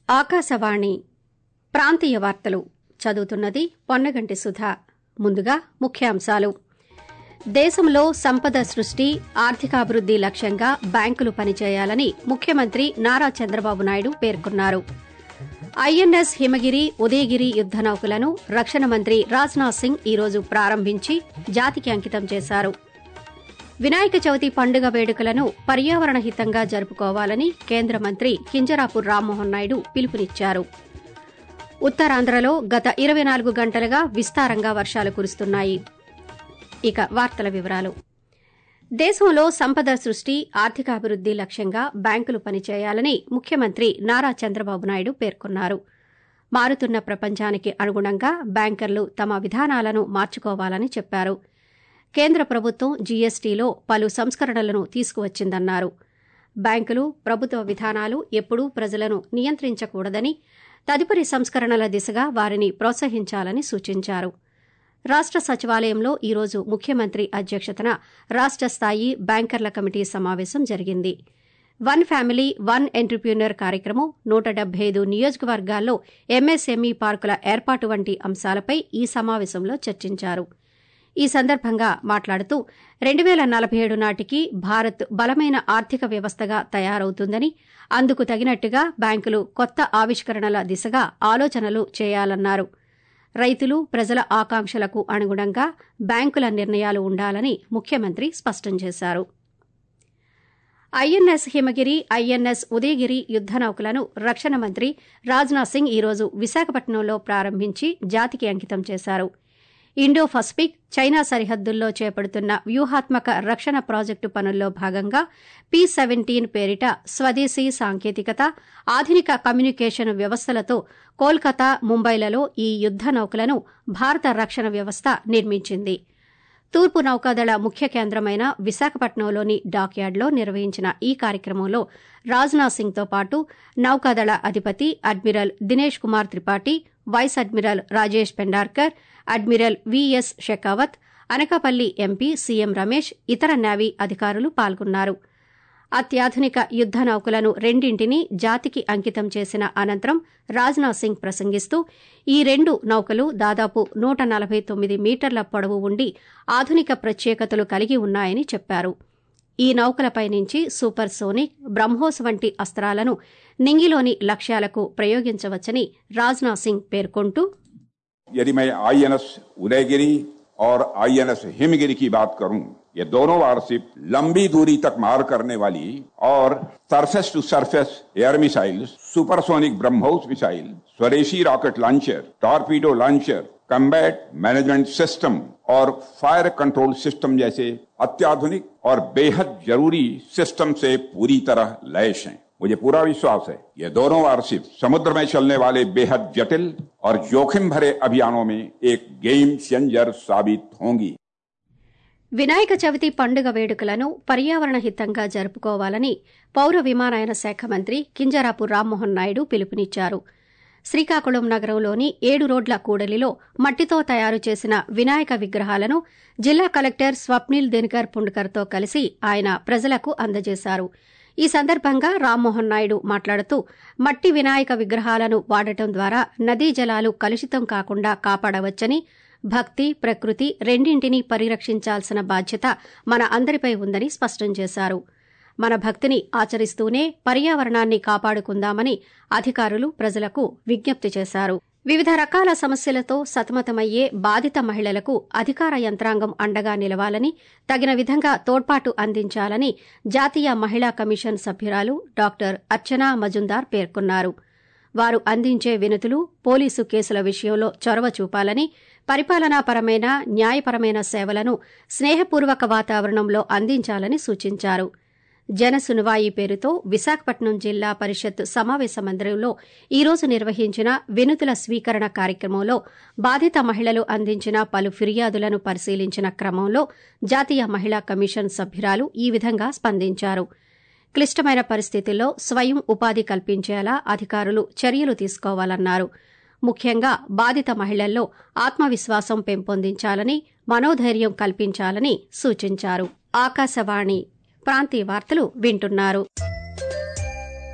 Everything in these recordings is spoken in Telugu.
ఆకాశవాణి ప్రాంతీయ వార్తలు చదువుతున్నది పొన్నగంటి సుధా ముందుగా ముఖ్యాంశాలు దేశంలో సంపద సృష్టి ఆర్థికాభివృద్ది లక్ష్యంగా బ్యాంకులు పనిచేయాలని ముఖ్యమంత్రి నారా చంద్రబాబు నాయుడు పేర్కొన్నారు ఐఎన్ఎస్ హిమగిరి ఉదయగిరి యుద్ద నౌకలను రక్షణ మంత్రి రాజ్నాథ్ సింగ్ ఈరోజు ప్రారంభించి జాతికి అంకితం చేశారు వినాయక చవితి పండుగ వేడుకలను పర్యావరణ హితంగా జరుపుకోవాలని కేంద్ర మంత్రి కింజరాపు రామ్మోహన్ నాయుడు పిలుపునిచ్చారు ఉత్తరాంధ్రలో గత ఇరవై నాలుగు గంటలుగా విస్తారంగా వర్షాలు కురుస్తున్నాయి ఇక వార్తల వివరాలు దేశంలో సంపద సృష్టి ఆర్థికాభివృద్ది లక్ష్యంగా బ్యాంకులు పనిచేయాలని ముఖ్యమంత్రి నారా చంద్రబాబు నాయుడు పేర్కొన్నారు మారుతున్న ప్రపంచానికి అనుగుణంగా బ్యాంకర్లు తమ విధానాలను మార్చుకోవాలని చెప్పారు కేంద్ర ప్రభుత్వం జీఎస్టీలో పలు సంస్కరణలను తీసుకువచ్చిందన్నారు బ్యాంకులు ప్రభుత్వ విధానాలు ఎప్పుడూ ప్రజలను నియంత్రించకూడదని తదుపరి సంస్కరణల దిశగా వారిని ప్రోత్సహించాలని సూచించారు రాష్ట సచివాలయంలో ఈరోజు ముఖ్యమంత్రి అధ్యక్షతన రాష్ట స్థాయి బ్యాంకర్ల కమిటీ సమావేశం జరిగింది వన్ ఫ్యామిలీ వన్ ఎంటర్ప్రీనర్ కార్యక్రమం నూట డెబ్బై ఐదు నియోజకవర్గాల్లో ఎంఎస్ఎంఈ పార్కుల ఏర్పాటు వంటి అంశాలపై ఈ సమావేశంలో చర్చించారు ఈ సందర్భంగా మాట్లాడుతూ రెండు పేల నలభై ఏడు నాటికి భారత్ బలమైన ఆర్థిక వ్యవస్థగా తయారవుతుందని అందుకు తగినట్టుగా బ్యాంకులు కొత్త ఆవిష్కరణల దిశగా ఆలోచనలు చేయాలన్నారు రైతులు ప్రజల ఆకాంక్షలకు అనుగుణంగా బ్యాంకుల నిర్ణయాలు ఉండాలని ముఖ్యమంత్రి స్పష్టం చేశారు ఐఎన్ఎస్ హిమగిరి ఐఎన్ఎస్ ఉదయగిరి యుద్ద నౌకలను రక్షణ మంత్రి రాజ్నాథ్ సింగ్ ఈరోజు విశాఖపట్నంలో ప్రారంభించి జాతికి అంకితం చేశారు ఇండో పసిఫిక్ చైనా సరిహద్దుల్లో చేపడుతున్న వ్యూహాత్మక రక్షణ ప్రాజెక్టు పనుల్లో భాగంగా పి సెవెంటీన్ పేరిట స్వదేశీ సాంకేతికత ఆధునిక కమ్యూనికేషన్ వ్యవస్థలతో కోల్కతా ముంబైలలో ఈ యుద్ద నౌకలను భారత రక్షణ వ్యవస్థ నిర్మించింది తూర్పు నౌకాదళ ముఖ్య కేంద్రమైన విశాఖపట్నంలోని డాక్యార్డ్లో నిర్వహించిన ఈ కార్యక్రమంలో రాజ్నాథ్ సింగ్తో పాటు నౌకాదళ అధిపతి admiral Dinesh Kumar Tripathi vice admiral Rajesh Pendharkar admiral V S Shekhawat Anakapalli M P C M Ramesh ఇతర నేవీ అధికారులు పాల్గొన్నారు అత్యాధునిక యుద్ద నౌకలను రెండింటినీ జాతికి అంకితం చేసిన అనంతరం రాజ్నాథ్ సింగ్ ప్రసంగిస్తూ ఈ రెండు నౌకలు దాదాపు నూట నలభై తొమ్మిది మీటర్ల పొడవు ఉండి ఆధునిక ప్రత్యేకతలు కలిగి ఉన్నాయని చెప్పారు ఈ నౌకలపై నుంచి సూపర్ సోనిక్ బ్రహ్మోస్ వంటి అస్త్రాలను నింగిలోని లక్ష్యాలకు ప్రయోగించవచ్చని రాజ్నాథ్ సింగ్ పేర్కొంటూ यदि मैं आईएनएस उदयगिरी और आईएनएस हिमगिरी की बात करूं ये दोनों वारशिप लंबी दूरी तक मार करने वाली और surface to surface air missile supersonic BrahMos missile स्वदेशी rocket launcher torpedo launcher combat management system और फायर कंट्रोल सिस्टम जैसे अत्याधुनिक और बेहद जरूरी सिस्टम से पूरी तरह लैस हैं मुझे पूरा विश्वास है ये दोनों वारशिप समुद्र में चलने वाले बेहद जटिल और जोखिम भरे अभियानों में एक गेम चेंजर साबित होंगी వినాయక చవితి పండుగ వేడుకలను పర్యావరణ హితంగా జరుపుకోవాలని పౌర విమానయాన శాఖ మంత్రి కింజరాపు రామ్మోహన్ నాయుడు పిలుపునిచ్చారు శ్రీకాకుళం నగరంలోని ఏడు రోడ్ల కూడలిలో మట్టితో తయారు చేసిన వినాయక విగ్రహాలను జిల్లా కలెక్టర్ స్వప్నిల్ దినకర్ పుండ్కర్తో కలిసి ఆయన ప్రజలకు అందజేశారు ఈ సందర్భంగా రామ్మోహన్ నాయుడు మాట్లాడుతూ మట్టి వినాయక విగ్రహాలను వాడటం ద్వారా నదీ జలాలు కలుషితం కాకుండా కాపాడవచ్చని భక్తి ప్రకృతి రెండింటినీ పరిరక్షించాల్సిన బాధ్యత మన అందరిపై ఉందని స్పష్టం చేశారు మన భక్తిని ఆచరిస్తూనే పర్యావరణాన్ని కాపాడుకుందామని అధికారులు ప్రజలకు విజ్ఞప్తి చేశారు వివిధ రకాల సమస్యలతో సతమతమయ్యే బాధిత మహిళలకు అధికార యంత్రాంగం అండగా నిలవాలని తగిన విధంగా తోడ్పాటు అందించాలని జాతీయ మహిళా కమిషన్ సభ్యురాలు డాక్టర్ అర్చనా మజుందార్ పేర్కొన్నారు వారు అందించే వినతులు పోలీసు కేసుల విషయంలో చొరవ చూపాలని పరిపాలనాపరమైన న్యాయపరమైన సేవలను స్నేహపూర్వక వాతావరణంలో అందించాలని సూచించారు జనసునువాయి పేరుతో విశాఖపట్నం జిల్లా పరిషత్ సమావేశ మందిరంలో ఈరోజు నిర్వహించిన వినుతుల స్వీకరణ కార్యక్రమంలో బాధిత మహిళలు అందించిన పలు ఫిర్యాదులను పరిశీలించిన క్రమంలో జాతీయ మహిళా కమిషన్ సభ్యురాలు ఈ విధంగా స్పందించారు క్లిష్టమైన పరిస్థితుల్లో స్వయం ఉపాధి కల్పించేలా అధికారులు చర్యలు తీసుకోవాలన్నారు ముఖ్యంగా బాధిత మహిళల్లో ఆత్మవిశ్వాసం పెంపొందించాలని మనోధైర్యం కల్పించాలని సూచించారు ఆకాశవాణి ప్రాంతీయ వార్తలు వింటున్నారు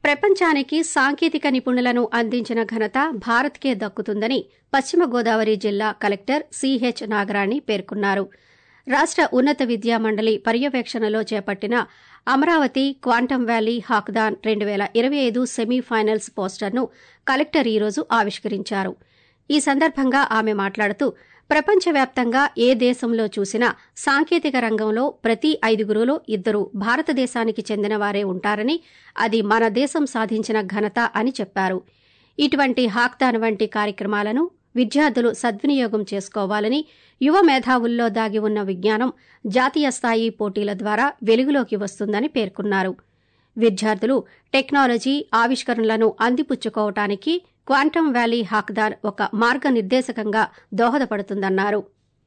ప్రపంచానికి సాంకేతిక నిపుణులను అందించిన ఘనత భారత్కే దక్కుతుందని పశ్చిమ గోదావరి జిల్లా కలెక్టర్ సిహెచ్ నాగరాణి పేర్కొన్నారు రాష్ట ఉన్నత విద్యా మండలి పర్యవేక్షణలో చేపట్టిన అమరావతి క్వాంటమ్ వ్యాలీ హాక్దాన్ రెండు వేల ఇరవై ఐదు సెమీఫైనల్స్ పోస్టర్ను కలెక్టర్ ఈరోజు ఆవిష్కరించారు ఈ సందర్భంగా ఆమె మాట్లాడుతూ ప్రపంచవ్యాప్తంగా ఏ దేశంలో చూసినా సాంకేతిక రంగంలో ప్రతి ఐదుగురులో ఇద్దరు భారతదేశానికి చెందినవారే ఉంటారని అది మన దేశం సాధించిన ఘనత అని చెప్పారు ఇటువంటి హాక్దాన్ వంటి కార్యక్రమాలను విద్యార్థులు సద్వినియోగం చేసుకోవాలని యువ మేధావుల్లో దాగి ఉన్న విజ్ఞానం జాతీయ స్థాయి పోటీల ద్వారా వెలుగులోకి వస్తుందని పేర్కొన్నారు విద్యార్థులు టెక్నాలజీ ఆవిష్కరణలను అందిపుచ్చుకోవటానికి క్వాంటమ్ వ్యాలీ హాక్దాన్ ఒక మార్గనిర్దేశకంగా దోహదపడుతుందన్నారు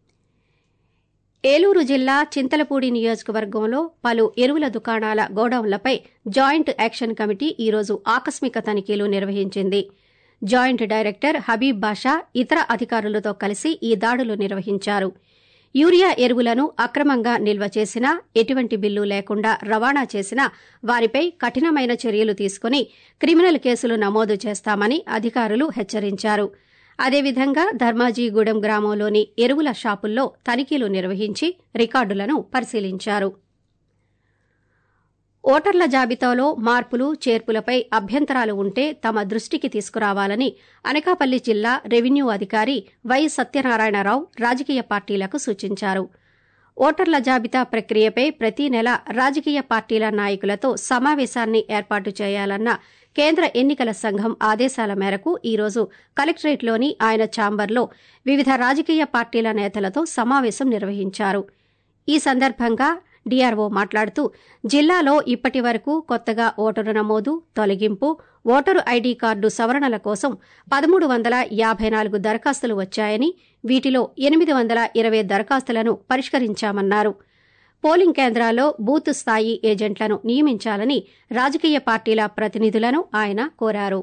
ఏలూరు జిల్లా చింతలపూడి నియోజకవర్గంలో పలు ఎరువుల దుకాణాల గోడౌన్లపై జాయింట్ యాక్షన్ కమిటీ ఈరోజు ఆకస్మిక తనిఖీలు నిర్వహించింది జాయింట్ డైరెక్టర్ హబీబ్ బాషా ఇతర అధికారులతో కలిసి ఈ దాడులు నిర్వహించారు యూరియా ఎరువులను అక్రమంగా నిల్వ చేసినా ఎటువంటి బిల్లు లేకుండా రవాణా చేసినా వారిపై కఠినమైన చర్యలు తీసుకుని క్రిమినల్ కేసులు నమోదు చేస్తామని అధికారులు హెచ్చరించారు అదేవిధంగా ధర్మాజీగూడెం గ్రామంలోని ఎరువుల షాపుల్లో తనిఖీలు నిర్వహించి రికార్డులను పరిశీలించారు ఓటర్ల జాబితాలో మార్పులు చేర్పులపై అభ్యంతరాలు ఉంటే తమ దృష్టికి తీసుకురావాలని అనకాపల్లి జిల్లా రెవెన్యూ అధికారి వై సత్యనారాయణరావు రాజకీయ పార్టీలకు సూచించారు ఓటర్ల జాబితా ప్రక్రియపై ప్రతి నెల రాజకీయ పార్టీల నాయకులతో సమావేశాన్ని ఏర్పాటు చేయాలన్న కేంద్ర ఎన్నికల సంఘం ఆదేశాల మేరకు ఈరోజు కలెక్టరేట్లోని ఆయన ఛాంబర్లో వివిధ రాజకీయ పార్టీల నేతలతో సమావేశం నిర్వహించారు ఈ సందర్భంగా డీఆర్ఓ మాట్లాడుతూ జిల్లాలో ఇప్పటి వరకు కొత్తగా ఓటరు నమోదు తొలగింపు ఓటరు ఐడీ కార్డు సవరణల కోసం పదమూడు వందల యాభై నాలుగు దరఖాస్తులు వచ్చాయని వీటిలో ఎనిమిది వందల ఇరవై దరఖాస్తులను పరిష్కరించామన్నారు పోలింగ్ కేంద్రాల్లో బూత్ స్థాయి ఏజెంట్లను నియమించాలని రాజకీయ పార్టీల ప్రతినిధులను ఆయన కోరారు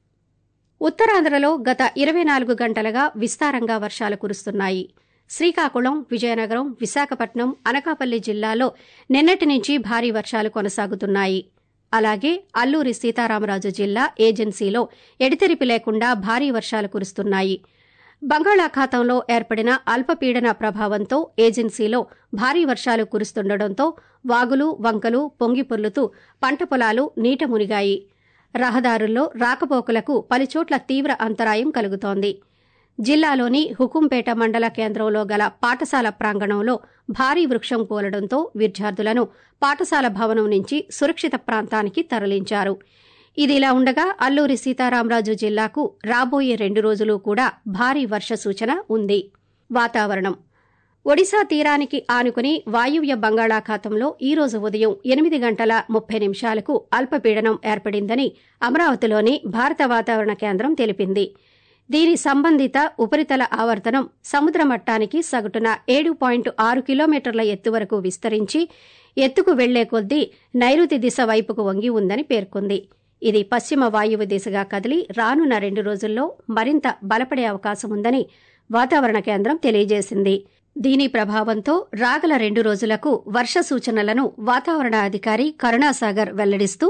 ఉత్తరాంధ్రలో గత ఇరవై నాలుగు గంటలుగా విస్తారంగా వర్షాలు కురుస్తున్నాయి శ్రీకాకుళం విజయనగరం విశాఖపట్నం అనకాపల్లి జిల్లాల్లో నిన్నటి నుంచి భారీ వర్షాలు కొనసాగుతున్నాయి అలాగే అల్లూరి సీతారామరాజు జిల్లా ఏజెన్సీలో ఎడితెరిపి లేకుండా భారీ వర్షాలు కురుస్తున్నాయి బంగాళాఖాతంలో ఏర్పడిన అల్పపీడన ప్రభావంతో ఏజెన్సీలో భారీ వర్షాలు కురుస్తుండటంతో వాగులు వంకలు పొంగిపొర్లుతూ పంట పొలాలు నీట మునిగాయి రహదారుల్లో రాకపోకలకు పలుచోట్ల తీవ్ర అంతరాయం కలుగుతోంది జిల్లాలోని హుకుంపేట మండల కేంద్రంలో గల పాఠశాల ప్రాంగణంలో భారీ వృక్షం కూలడంతో విద్యార్థులను పాఠశాల భవనం నుంచి సురక్షిత ప్రాంతానికి తరలించారు ఇదిలా ఉండగా అల్లూరి సీతారామరాజు జిల్లాకు రాబోయే రెండు రోజులు కూడా భారీ వర్ష సూచన ఉంది వాతావరణం ఒడిశా తీరానికి ఆనుకుని వాయువ్య బంగాళాఖాతంలో ఈ రోజు ఉదయం ఎనిమిది గంటల ముప్పై నిమిషాలకు అల్పపీడనం ఏర్పడిందని అమరావతిలోని భారత వాతావరణ కేంద్రం తెలిపింది దీని సంబంధిత ఉపరితల ఆవర్తనం సముద్ర మట్టానికి సగటున ఏడు పాయింట్ ఆరు కిలోమీటర్ల ఎత్తు వరకు విస్తరించి ఎత్తుకు వెళ్లే కొద్దీ నైరుతి దిశ వైపుకు వంగి ఉందని పేర్కొంది ఇది పశ్చిమ వాయువు దిశగా కదిలి రానున్న రెండు రోజుల్లో మరింత బలపడే అవకాశం ఉందని వాతావరణ కేంద్రం తెలియజేసింది దీని ప్రభావంతో రాగల రెండు రోజులకు వర్ష సూచనలను వాతావరణ అధికారి కరుణాసాగర్ వెల్లడిస్తూ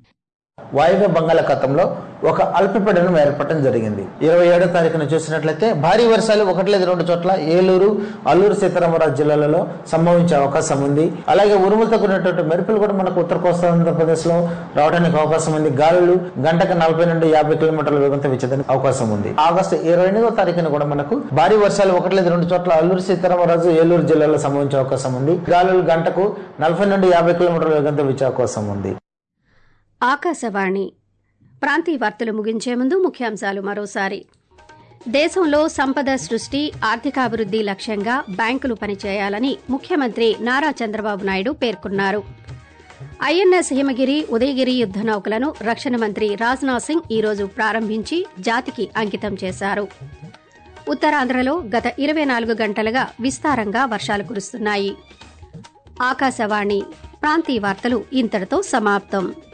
వాయువ్య బంగాళాఖాతంలో ఒక అల్పపీడనం ఏర్పడటం జరిగింది ఇరవై ఏడో తారీఖున చూసినట్లయితే భారీ వర్షాలు ఒకటి లేదు రెండు చోట్ల ఏలూరు అల్లూరు సీతారామరాజు జిల్లాలలో సంభవించే అవకాశం ఉంది అలాగే ఉరుములతో కూడినటువంటి మెరుపులు కూడా మనకు ఉత్తర కోస్తా ఆంధ్రప్రదేశ్ లో రావడానికి అవకాశం ఉంది గాలులు గంటకు నలభై నుండి యాభై కిలోమీటర్ల వేగంతో వీచడానికి అవకాశం ఉంది ఆగస్టు ఇరవై ఎనిమిదో తారీఖున కూడా మనకు భారీ వర్షాలు ఒకటి లేదు రెండు చోట్ల అల్లూరు సీతారామరాజు ఏలూరు జిల్లాలో సంభవించే అవకాశం ఉంది గాలులు గంటకు నలభై నుండి యాభై కిలోమీటర్ల వేగంతో వీచే అవకాశం ఉంది ఆకాశవాణి ప్రాంతీయ వార్తలు ముగించే ముందు ముఖ్యాంశాలు మరోసారి దేశంలో సంపద సృష్టి ఆర్థికాభివృద్ది లక్ష్యంగా బ్యాంకులు పనిచేయాలని ముఖ్యమంత్రి నారా చంద్రబాబు నాయుడు పేర్కొన్నారు ఐఎన్ఎస్ హిమగిరి ఉదయగిరి యుద్ద నౌకలను రక్షణ మంత్రి రాజ్నాథ్ సింగ్ ఈరోజు ప్రారంభించి జాతికి అంకితం చేశారు ఉత్తరాంధ్రలో గత ఇరవై నాలుగు గంటలుగా విస్తారంగా వర్షాలు కురుస్తున్నాయి ఆకాశవాణి ప్రాంతీయ వార్తలు ఇంతటితో సమాప్తం